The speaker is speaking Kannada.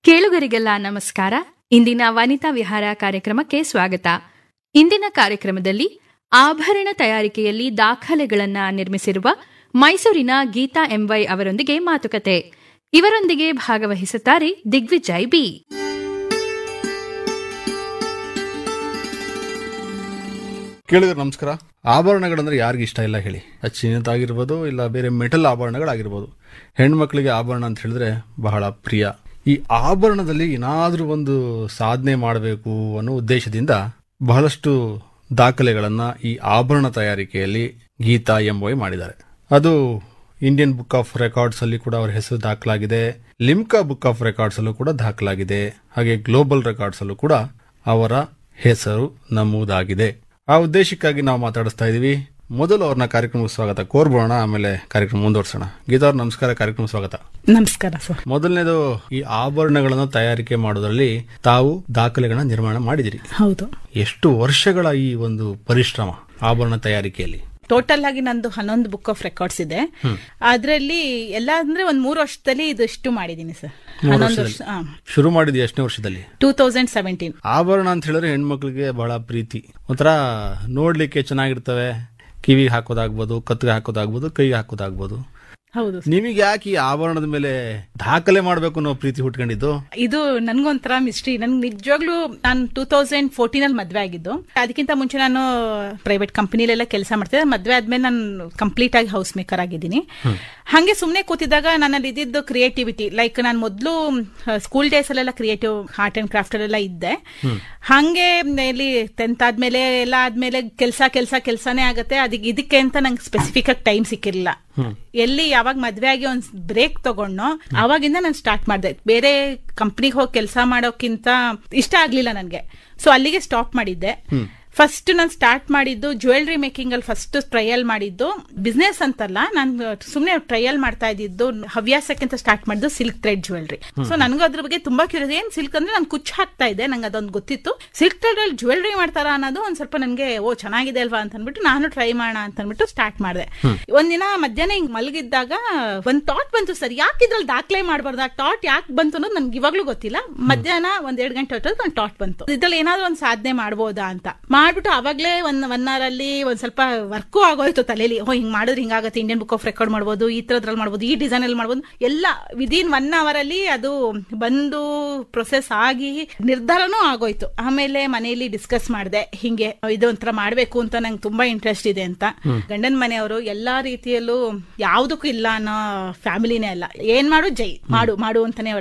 ಕೇಳುಗರಿಗೆಲ್ಲ ನಮಸ್ಕಾರ ಇಂದಿನ ವನಿತಾ ವಿಹಾರ ಕಾರ್ಯಕ್ರಮಕ್ಕೆ ಸ್ವಾಗತ ಇಂದಿನ ಕಾರ್ಯಕ್ರಮದಲ್ಲಿ ಆಭರಣ ತಯಾರಿಕೆಯಲ್ಲಿ ದಾಖಲೆಗಳನ್ನ ನಿರ್ಮಿಸಿರುವ ಮೈಸೂರಿನ ಗೀತಾ ಎಂವೈ ಅವರೊಂದಿಗೆ ಮಾತುಕತೆ ಇವರೊಂದಿಗೆ ಭಾಗವಹಿಸುತ್ತಾರೆ ದಿಗ್ವಿಜಯ್ ಬಿ ಕೇಳಿದ್ರೆ ನಮಸ್ಕಾರ ಆಭರಣಗಳಂದ್ರೆ ಯಾರಿಗ ಇಷ್ಟ ಇಲ್ಲ ಹೇಳಿ ಅದು ಚಿನ್ನದಾಗಿರ್ಬೋದು ಇಲ್ಲ ಬೇರೆ ಮೆಟಲ್ ಆಭರಣಗಳಾಗಿರ್ಬೋದು ಹೆಣ್ಮಕ್ಳಿಗೆ ಆಭರಣ ಅಂತ ಹೇಳಿದ್ರೆ ಬಹಳ ಪ್ರಿಯ ಈ ಆಭರಣದಲ್ಲಿ ಏನಾದರೂ ಒಂದು ಸಾಧನೆ ಮಾಡಬೇಕು ಅನ್ನೋ ಉದ್ದೇಶದಿಂದ ಬಹಳಷ್ಟು ದಾಖಲೆಗಳನ್ನ ಈ ಆಭರಣ ತಯಾರಿಕೆಯಲ್ಲಿ ಗೀತಾ ಎಂಬೊಯ್ ಮಾಡಿದ್ದಾರೆ ಅದು ಇಂಡಿಯನ್ ಬುಕ್ ಆಫ್ ರೆಕಾರ್ಡ್ಸ್ ಅಲ್ಲಿ ಕೂಡ ಅವರ ಹೆಸರು ದಾಖಲಾಗಿದೆ ಲಿಮ್ಕಾ ಬುಕ್ ಆಫ್ ರೆಕಾರ್ಡ್ಸ್ ಅಲ್ಲೂ ಕೂಡ ದಾಖಲಾಗಿದೆ ಹಾಗೆ ಗ್ಲೋಬಲ್ ರೆಕಾರ್ಡ್ಸ್ ಅಲ್ಲೂ ಕೂಡ ಅವರ ಹೆಸರು ನಮೂದಾಗಿದೆ ಆ ಉದ್ದೇಶಕ್ಕಾಗಿ ನಾವು ಮಾತಾಡಿಸ್ತಾ ಇದೀವಿ ಮೊದಲು ಅವ್ರನ್ನ ಕಾರ್ಯಕ್ರಮಕ್ಕೆ ಸ್ವಾಗತ ಕೋರ್ಬೋಣ ಆಮೇಲೆ ಕಾರ್ಯಕ್ರಮ ಮುಂದುವರ್ಸೋಣ ಗೀತಾ ಅವ್ರ ನಮಸ್ಕಾರ ಕಾರ್ಯಕ್ರಮ ಸ್ವಾಗತ ನಮಸ್ಕಾರ ಸರ್ ಮೊದಲನೇದು ಈ ಆಭರಣಗಳನ್ನು ತಯಾರಿಕೆ ಮಾಡೋದ್ರಲ್ಲಿ ತಾವು ದಾಖಲೆಗಳನ್ನ ನಿರ್ಮಾಣ ಮಾಡಿದಿರಿ ಹೌದು ಎಷ್ಟು ವರ್ಷಗಳ ಈ ಒಂದು ಪರಿಶ್ರಮ ಆಭರಣ ತಯಾರಿಕೆಯಲ್ಲಿ ಟೋಟಲ್ ಆಗಿ ನಂದು ಹನ್ನೊಂದು ಬುಕ್ ಆಫ್ ರೆಕಾರ್ಡ್ಸ್ ಇದೆ ಅದರಲ್ಲಿ ಎಲ್ಲ ಅಂದ್ರೆ ಒಂದ್ ಮೂರು ವರ್ಷದಲ್ಲಿ ಇದಷ್ಟು ಮಾಡಿದೀನಿ ಸರ್ ಹನ್ನೊಂದು ವರ್ಷ ಶುರು ಮಾಡಿದ ಎಷ್ಟನೇ ವರ್ಷದಲ್ಲಿ ಟೂ ತೌಸಂಡ್ ಸೆವೆಂಟೀನ್ ಆಭರಣ ಅಂತ ಹೇಳಿದ್ರೆ ಹೆಣ್ಮಕ್ಳಿಗೆ ಬಹಳ ಪ್ರೀತಿ ಒಂಥರ ನೋಡ್ಲಿಕ್ಕೆ ಚೆನ್ನಾಗಿರ್ತವೆ ಕಿವಿಗೆ ಹಾಕೋದಾಗ್ಬೋದು ಕತ್ತಿಗೆ ಹಾಕೋದಾಗ್ಬೋದು ಕೈಗೆ ಹಾಕೋದಾಗ್ಬೋದು ಹೌದು ನಿಮಗೆ ಯಾಕೆ ಈ ಆಭರಣದ ಮೇಲೆ ದಾಖಲೆ ಮಾಡ್ಬೇಕು ಅನ್ನೋ ಪ್ರೀತಿ ಹುಟ್ಕೊಂಡಿದ್ದು ಇದು ನನ್ಗೊಂಥರ ಮಿಸ್ಟ್ರಿ ನನ್ಗೆ ನಿಜವಾಗ್ಲೂ ನಾನು ಟೂ ತೌಸಂಡ್ ಫೋರ್ಟೀನ್ ಅಲ್ಲಿ ಮದ್ವೆ ಆಗಿದ್ದು ಅದಕ್ಕಿಂತ ಮುಂಚೆ ನಾನು ಪ್ರೈವೇಟ್ ಕಂಪನಿಲೆಲ್ಲ ಕೆಲಸ ಮಾಡ್ತಿದ್ದೆ ಮದ್ವೆ ಆದ್ಮೇಲೆ ನಾನು ಕಂಪ್ಲೀಟ್ ಆಗಿ ಹೌಸ್ ಮೇಕರ್ ಆಗಿದ್ದೀನಿ ಹಂಗೆ ಸುಮ್ಮನೆ ಕೂತಿದ್ದಾಗ ನನ್ನಲ್ಲಿ ಇದ್ದಿದ್ದು ಕ್ರಿಯೇಟಿವಿಟಿ ಲೈಕ್ ನಾನು ಮೊದಲು ಸ್ಕೂಲ್ ಡೇಸ್ ಅಲ್ಲೆಲ್ಲ ಕ್ರಿಯೇಟಿವ್ ಆರ್ಟ್ ಅಂಡ್ ಕ್ರಾಫ್ಟ್ ಅಲ್ಲೆಲ್ಲ ಇದ್ದೆ ಹಂಗೆ ಇಲ್ಲಿ ಟೆಂತ್ ಆದ್ಮೇಲೆ ಎಲ್ಲ ಆದ್ಮೇಲೆ ಕೆಲಸ ಕೆಲಸ ಕೆಲಸನೇ ಆಗತ್ತೆ ಅದಕ್ಕೆ ಇದಕ್ಕೆ ಅಂತ ನಂಗೆ ಸ್ಪೆಸಿಫಿಕ್ ಆಗಿ ಟೈಮ್ ಸಿಕ್ಕಿರಲಿಲ್ಲ ಎಲ್ಲಿ ಯಾವಾಗ ಮದ್ವೆ ಆಗಿ ಒಂದ್ ಬ್ರೇಕ್ ತಗೊಂಡು ಅವಾಗಿಂದ ನಾನು ಸ್ಟಾರ್ಟ್ ಮಾಡಿದೆ ಬೇರೆ ಕಂಪ್ನಿಗೆ ಹೋಗಿ ಕೆಲಸ ಮಾಡೋಕ್ಕಿಂತ ಇಷ್ಟ ಆಗ್ಲಿಲ್ಲ ನನ್ಗೆ ಸೊ ಅಲ್ಲಿಗೆ ಸ್ಟಾಪ್ ಮಾಡಿದ್ದೆ ಫಸ್ಟ್ ನಾನು ಸ್ಟಾರ್ಟ್ ಮಾಡಿದ್ದು ಜ್ಯುವೆಲ್ರಿ ಮೇಕಿಂಗ್ ಅಲ್ಲಿ ಫಸ್ಟ್ ಟ್ರಯಲ್ ಮಾಡಿದ್ದು ಬಿಸ್ನೆಸ್ ಅಂತಲ್ಲ ನಾನು ಸುಮ್ಮನೆ ಟ್ರಯಲ್ ಮಾಡ್ತಾ ಇದ್ದಿದ್ದು ಹವ್ಯಾಸಕ್ಕಿಂತ ಸ್ಟಾರ್ಟ್ ಮಾಡಿದ್ದು ಸಿಲ್ಕ್ ಥ್ರೆಡ್ ಜ್ಯುವೆಲ್ರಿ ಸೊ ನನಗೂ ಅದ್ರ ಬಗ್ಗೆ ತುಂಬಾ ಕ್ಯೂರಿಯಸ್ ಏನ್ ಸಿಲ್ಕ್ ಅಂದ್ರೆ ನಾನು ಕುಚ್ಚು ಹಾಕ್ತಾ ಇದ್ದೆ ನಂಗೆ ಅದೊಂದು ಗೊತ್ತಿತ್ತು ಸಿಲ್ಕ್ ಥ್ರೆಡ್ ಅಲ್ಲಿ ಜ್ಯುವೆಲ್ರಿ ಮಾಡ್ತಾರ ಅನ್ನೋದು ಒಂದ್ ಸ್ವಲ್ಪ ನನಗೆ ಓ ಚೆನ್ನಾಗಿದೆ ಅಲ್ವಾ ಅಂತ ಅಂದ್ಬಿಟ್ಟು ನಾನು ಟ್ರೈ ಮಾಡೋಣ ಅಂತ ಅಂದ್ಬಿಟ್ಟು ಸ್ಟಾರ್ಟ್ ಮಾಡಿದೆ ಒಂದಿನ ಮಧ್ಯಾಹ್ನ ಹಿಂಗ್ ಮಲಗಿದ್ದಾಗ ಒಂದ್ ಥಾಟ್ ಬಂತು ಸರ್ ಯಾಕೆ ಇದ್ರಲ್ಲಿ ದಾಖಲೆ ಮಾಡಬಾರ್ದು ಆ ಥಾಟ್ ಯಾಕೆ ಬಂತು ಅನ್ನೋದು ನನ್ಗೆ ಇವಾಗ್ಲೂ ಗೊತ್ತಿಲ್ಲ ಮಧ್ಯಾಹ್ನ ಒಂದ್ ಎರಡು ಗಂಟೆ ಹೊತ್ತು ಒಂದು ಥಾಟ್ ಬಂತು ಇದ್ರಲ್ಲಿ ಏನಾದ್ರು ಒಂದು ಸಾಧನೆ ಮಾಡ್ಬೋದಾ ಅಂತ ಮಾಡ್ಬಿಟ್ಟು ಅವಾಗ್ಲೇ ಒಂದ್ ಒನ್ ಅವರ್ ಅಲ್ಲಿ ಒಂದ್ ಸ್ವಲ್ಪ ವರ್ಕು ಆಗೋಯ್ತು ತಲೆಯಲ್ಲಿ ಓ ಹಿಂಗ್ ಮಾಡಿದ್ರೆ ಹಿಂಗಾಗತ್ತೆ ಇಂಡಿಯನ್ ಬುಕ್ ಆಫ್ ರೆಕಾರ್ಡ್ ಮಾಡ್ಬೋದು ಈ ತರದ್ರಲ್ಲಿ ಮಾಡ್ಬೋದು ಈ ಡಿಸೈನ್ ಅಲ್ಲಿ ಮಾಡ್ಬೋದು ಎಲ್ಲ ವಿದಿನ್ ಒನ್ ಅವರ್ ಅಲ್ಲಿ ಅದು ಬಂದು ಪ್ರೊಸೆಸ್ ಆಗಿ ನಿರ್ಧಾರನೂ ಆಗೋಯ್ತು ಆಮೇಲೆ ಮನೆಯಲ್ಲಿ ಡಿಸ್ಕಸ್ ಮಾಡಿದೆ ಹಿಂಗೆ ಇದು ಒಂಥರ ಮಾಡ್ಬೇಕು ಅಂತ ನಂಗೆ ತುಂಬಾ ಇಂಟ್ರೆಸ್ಟ್ ಇದೆ ಅಂತ ಗಂಡನ ಮನೆಯವರು ಎಲ್ಲಾ ರೀತಿಯಲ್ಲೂ ಯಾವ್ದಕ್ಕೂ ಇಲ್ಲ ಅನ್ನೋ ಫ್ಯಾಮಿಲಿನೇ ಅಲ್ಲ ಏನ್ ಮಾಡು ಜೈ ಮಾಡು ಮಾಡು ಅಂತಾನೆ